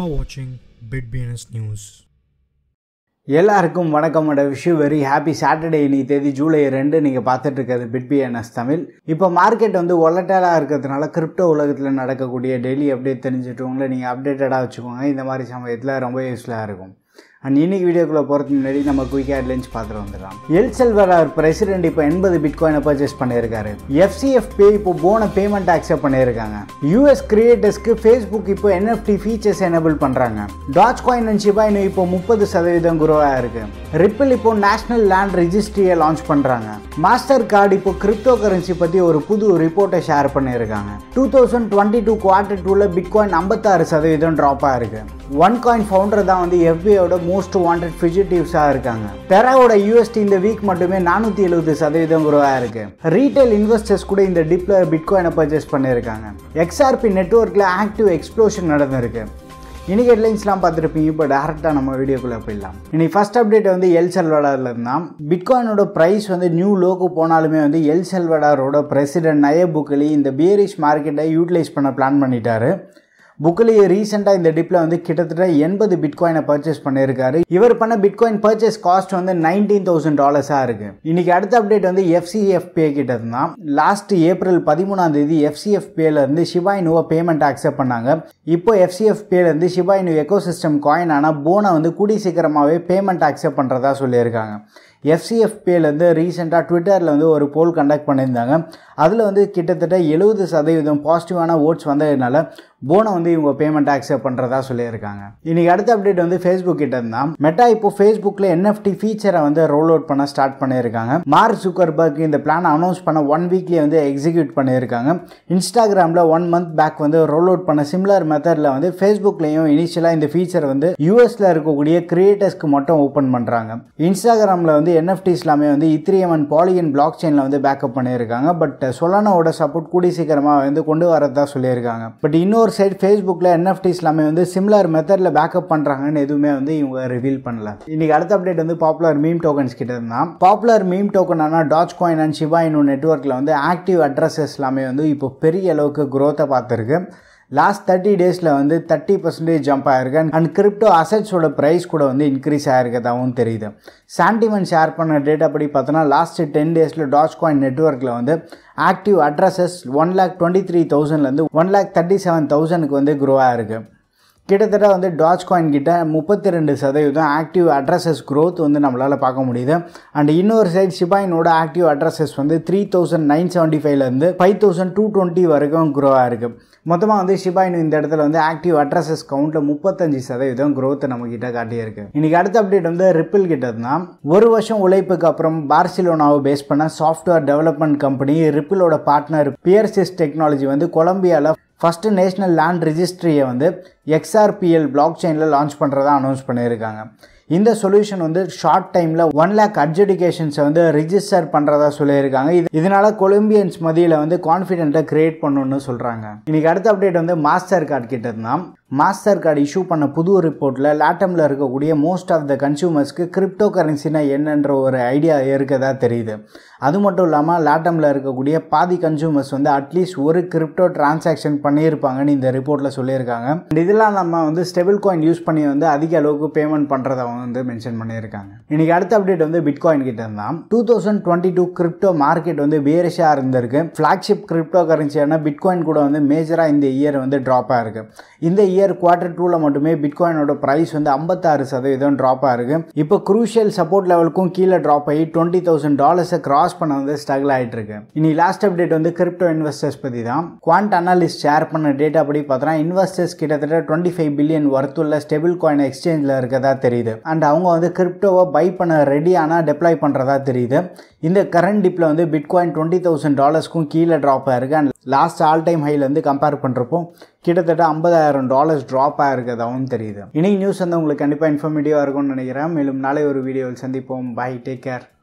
are watching BitBNS News. எல்லாருக்கும் வணக்கம் அட விஷயம் வெரி ஹாப்பி சாட்டர்டே இன்னைக்கு தேதி ஜூலை ரெண்டு நீங்கள் பார்த்துட்டு இருக்கிறது பிட்பிஎன்எஸ் தமிழ் இப்போ மார்க்கெட் வந்து ஒலட்டாலாக இருக்கிறதுனால கிரிப்டோ உலகத்தில் நடக்கக்கூடிய டெய்லி அப்டேட் தெரிஞ்சுட்டு உங்களை நீங்கள் அப்டேட்டடாக வச்சுக்கோங்க இந்த மாதிரி சமயத்தில் ரொம்ப யூஸ்ஃபுல்லாக இருக்கும் அண்ட் இன்னைக்கு வீடியோக்குள்ளே போகிறதுக்கு முன்னாடி நம்ம குயிக்காக ஹெட்லைன்ஸ் பார்த்துட்டு வந்துடலாம் எல் செல்வரார் பிரசிடென்ட் இப்போ எண்பது பிட்காயினை பர்ச்சேஸ் பண்ணியிருக்காரு எஃப்சிஎஃப் பே இப்போ போன பேமெண்ட் அக்செப்ட் பண்ணியிருக்காங்க யூஎஸ் கிரியேட்டர்ஸ்க்கு ஃபேஸ்புக் இப்போ என்எஃப்டி ஃபீச்சர்ஸ் எனபிள் பண்ணுறாங்க டாச் காயின் அண்ட் ஷிபா இன்னும் இப்போ முப்பது சதவீதம் குரோ ஆயிருக்கு ரிப்பிள் இப்போ நேஷனல் லேண்ட் ரிஜிஸ்ட்ரியை லான்ச் பண்ணுறாங்க மாஸ்டர் கார்டு இப்போ கிரிப்டோ கரன்சி பற்றி ஒரு புது ரிப்போர்ட்டை ஷேர் பண்ணியிருக்காங்க two thousand twenty two quarter டூவில் பிட்காயின் ஐம்பத்தாறு சதவீதம் ட்ராப் ஆயிருக்கு ஒன் காயின் ஃபவுண்டர் தான் வந்து எஃபிஐயோட மோஸ்ட் வாண்டட் ஃபிஜிட்டிவ்ஸாக இருக்காங்க டெராவோட யூஎஸ்டி இந்த வீக் மட்டுமே நானூற்றி எழுபது சதவீதம் குரோ ஆயிருக்கு ரீட்டைல் இன்வெஸ்டர்ஸ் கூட இந்த டிப்பில் பிட்காயினை பர்ச்சேஸ் பண்ணியிருக்காங்க எக்ஸ்ஆர்பி நெட்ஒர்க்கில் ஆக்டிவ் எக்ஸ்ப்ளோஷன் நடந்திருக்கு இன்னைக்கு ஹெட்லைன்ஸ்லாம் பார்த்துருப்பீங்க இப்போ டேரெக்டாக நம்ம வீடியோக்குள்ளே போயிடலாம் இன்னைக்கு ஃபர்ஸ்ட் அப்டேட் வந்து எல் செல்வடாரில் இருந்தால் பிட்காயினோட ப்ரைஸ் வந்து நியூ லோக்கு போனாலுமே வந்து எல் செல்வடாரோட பிரசிடென்ட் நய புக்கலி இந்த பியரிஷ் மார்க்கெட்டை யூட்டிலைஸ் பண்ண பிளான் பண்ணிட்டாரு புக்லி ரீசெண்டாக இந்த டிப்பில் வந்து கிட்டத்தட்ட எண்பது பிட்காயினை பர்ச்சேஸ் பண்ணியிருக்காரு இவர் பண்ண பிட்காயின் பர்ச்சேஸ் காஸ்ட் வந்து நைன்டீன் தௌசண்ட் டாலர்ஸாக இருக்கு இன்னைக்கு அடுத்த அப்டேட் வந்து எஃப்சிஎஃப் பே கிட்ட இருந்தால் லாஸ்ட் ஏப்ரல் பதிமூணாம் தேதி எஃப்சிஎஃப் பேல இருந்து ஷிபாய் நுவா பேமெண்ட் அக்செப்ட் பண்ணாங்க இப்போ எஃப்சிஎஃப் பேல இருந்து ஷிபாய் நு எக்கோ சிஸ்டம் காயின் ஆனால் போனை வந்து கூடி சீக்கிரமாகவே பேமெண்ட் அக்செப்ட் பண்ணுறதா சொல்லியிருக்காங்க எஃப்சிஎஃப் பேலேருந்து ரீசெண்டாக ட்விட்டரில் வந்து ஒரு போல் கண்டக்ட் பண்ணியிருந்தாங்க அதில் வந்து கிட்டத்தட்ட எழுபது சதவீதம் பாசிட்டிவான ஓட்ஸ் வந்ததுனால போனை வந்து இவங்க பேமெண்ட் அக்செப்ட் பண்ணுறதா சொல்லியிருக்காங்க இன்றைக்கி அடுத்த அப்டேட் வந்து ஃபேஸ்புக் கிட்ட இருந்தால் மெட்டா இப்போ ஃபேஸ்புக்கில் என்எஃப்டி ஃபீச்சரை வந்து ரோல் அவுட் பண்ண ஸ்டார்ட் பண்ணியிருக்காங்க மார்க் சுக்கர்பர்க் இந்த பிளானை அனௌன்ஸ் பண்ண ஒன் வீக்லேயே வந்து எக்ஸிக்யூட் பண்ணியிருக்காங்க இன்ஸ்டாகிராமில் ஒன் மந்த் பேக் வந்து ரோல் அவுட் பண்ண சிமிலர் மெத்தடில் வந்து ஃபேஸ்புக்லேயும் இனிஷியலாக இந்த ஃபீச்சர் வந்து யூஎஸில் இருக்கக்கூடிய கிரியேட்டர்ஸ்க்கு மட்டும் ஓப்பன் பண்ணுறாங்க இன்ஸ்டாகிராமில் வந்து என்எஃப்டிஸ் எல்லாமே வந்து இத்ரியம் அண்ட் பாலியன் பிளாக் செயினில் வந்து பேக்கப் பண்ணியிருக்காங்க பட் சொலானோட சப்போர்ட் கூடி சீக்கிரமாக வந்து கொண்டு வரதா சொல்லியிருக்காங்க பட் இன்னொரு சைடு ஃபேஸ்புக்கில் என்எஃப்டிஸ் எல்லாமே வந்து சிமிலர் மெத்தடில் பேக்கப் பண்ணுறாங்கன்னு எதுவுமே வந்து இவங்க ரிவீல் பண்ணல இன்னைக்கு அடுத்த அப்டேட் வந்து பாப்புலர் மீம் டோக்கன்ஸ் கிட்ட இருந்தால் பாப்புலர் மீம் டோக்கன் ஆனால் டாச் காயின் அண்ட் ஷிபா இன்னும் நெட்ஒர்க்கில் வந்து ஆக்டிவ் அட்ரஸஸ் எல்லாமே வந்து இப்போ பெரிய அளவுக்கு குரோத்தை பார்த்துருக்கு லாஸ்ட் தேர்ட்டி டேஸில் வந்து தேர்ட்டி பர்சன்டேஜ் ஜம்ப் ஆயிருக்கு அண்ட் கிரிப்டோ அசட்ஸோட ப்ரைஸ் கூட வந்து இன்க்ரீஸ் ஆயிருக்கதாகவும் தெரியுது சாண்டிமன் ஷேர் பண்ண டேட்டா படி பார்த்தோன்னா லாஸ்ட் டென் டேஸில் டாச் காயின் நெட்ஒர்க்கில் வந்து active addresses one lakh twenty three தௌசண்ட்லேருந்து ஒன் லேக் தேர்ட்டி செவன் தௌசண்ட்க்கு வந்து க்ரோ ஆயிருக்கு கிட்டத்தட்ட வந்து டாச் காயின் கிட்ட முப்பத்தி ரெண்டு சதவீதம் ஆக்டிவ் அட்ரஸஸ் க்ரோத் வந்து நம்மளால் பார்க்க முடியுது அண்ட் இன்னொரு சைட் ஷிபாயினோட ஆக்டிவ் அட்ரஸஸ் வந்து த்ரீ தௌசண்ட் நைன் செவன்ட்டி ஃபைவ்லேருந்து ஃபைவ் தௌசண்ட் டூ டுவெண்ட்டி வரைக்கும் க்ரோ ஆயிருக்கு மொத்தமாக வந்து ஷிபாயின் இந்த இடத்துல வந்து ஆக்டிவ் அட்ரஸஸ் கவுண்ட்டில் முப்பத்தஞ்சு சதவீதம் க்ரோத்தை நம்ம கிட்ட காட்டியிருக்கு இன்னைக்கு அடுத்த அப்டேட் வந்து ரிப்பிள் கிட்ட தான் ஒரு வருஷம் உழைப்புக்கு அப்புறம் பார்சிலோனாவை பேஸ் பண்ண சாஃப்ட்வேர் டெவலப்மெண்ட் கம்பெனி ரிப்பிளோட பார்ட்னர் பியர்சிஸ் டெக்னாலஜி வந்து கொலம்பியாவில் ஃபஸ்ட்டு நேஷ்னல் லேண்ட் ரிஜிஸ்ட்ரியை வந்து எக்ஸ்ஆர்பிஎல் பிளாக் செயினில் லான்ச் பண்ணுறதா அனௌன்ஸ் பண்ணியிருக்காங்க இந்த சொல்யூஷன் வந்து ஷார்ட் டைமில் ஒன் லேக் அட்ஜுடிகேஷன்ஸை வந்து ரிஜிஸ்டர் பண்ணுறதா சொல்லியிருக்காங்க இது இதனால கொலம்பியன்ஸ் மதியில் வந்து கான்ஃபிடென்ட்டை கிரியேட் பண்ணணும்னு சொல்கிறாங்க இன்னைக்கு அடுத்த அப்டேட் வந்து மாஸ்டர் கார்டு கிட்ட இருந்தால் மாஸ்டர் கார்டு இஷ்யூ பண்ண புது ரிப்போர்ட்டில் லேட்டமில் இருக்கக்கூடிய மோஸ்ட் ஆஃப் த கன்சியூமர்ஸ்க்கு கிரிப்டோ கரன்சினா என்னன்ற ஒரு ஐடியா இருக்கதா தெரியுது அது மட்டும் இல்லாமல் லேட்டமில் இருக்கக்கூடிய பாதி கன்சியூமர்ஸ் வந்து அட்லீஸ்ட் ஒரு கிரிப்டோ டிரான்சாக்ஷன் பண்ணியிருப்பாங்கன்னு இந்த ரிப்போர்ட்டில் சொல்லியிருக்காங்க இதெல்லாம் நம்ம வந்து ஸ்டெபிள் காயின் யூஸ் பண்ணி வந்து அதிக அளவுக்கு பேமெண்ட் பண்ணுறத வந்து மென்ஷன் பண்ணியிருக்காங்க இன்னைக்கு அடுத்த அப்டேட் வந்து பிட்காயின் கிட்ட இருந்தால் two thousand twenty two crypto market வந்து பேரிஷாக இருந்திருக்கு ஃப்ளாக்ஷிப் கிரிப்டோ கரன்சியான பிட்காயின் கூட வந்து மேஜராக இந்த இயர் வந்து ட்ராப் ஆயிருக்கு இந்த இயர் குவார்டர் டூவில் மட்டுமே பிட்காயினோட ப்ரைஸ் வந்து ஐம்பத்தாறு சதவீதம் ட்ராப் ஆயிருக்கு இப்போ குரூஷியல் சப்போர்ட் லெவலுக்கும் கீழே ட்ராப் ஆகி டுவெண்ட்டி தௌசண்ட் டாலர்ஸை கிராஸ் பண்ண வந்து ஸ்ட்ரகிள் ஆகிட்டு இருக்கு இனி லாஸ்ட் அப்டேட் வந்து கிரிப்டோ இன்வெஸ்டர்ஸ் பற்றி தான் குவான்ட் அனாலிஸ்ட் ஷேர் பண்ண டேட்டா படி பார்த்தோன்னா இன்வெஸ்டர்ஸ் கிட்டத்தட்ட டுவெண்ட்டி ஃபைவ் பில்லியன் ஒர்த்துள்ள ஸ்டெபிள் காயின் எக்ஸ்சேஞ்சில் இருக்கதா தெரியுது அண்ட் அவங்க வந்து கிரிப்டோவை பை பண்ண ரெடி ஆனால் டெப்ளாய் பண்ணுறதா தெரியுது இந்த கரண்ட் டிப்பில் வந்து பிட்காயின் டுவெண்ட்டி தௌசண்ட் டாலர்ஸ்க்கும் கீழே ட்ராப் ஆயிருக்கு அண்ட் லாஸ்ட் ஆல் டைம் ஹைலேருந்து கம்பேர் பண்ணுறப்போ கிட்டத்தட்ட ஐம்பதாயிரம் டாலர்ஸ் ட்ராப் ஆயிருக்கதாகவும் தெரியுது இன்னைக்கு நியூஸ் வந்து உங்களுக்கு கண்டிப்பாக இன்ஃபர்மேட்டிவாக இருக்கும்னு நினைக்கிறேன் மேலும் நாளை ஒரு வீடியோவில் சந்திப்போம் பை டேக் கேர்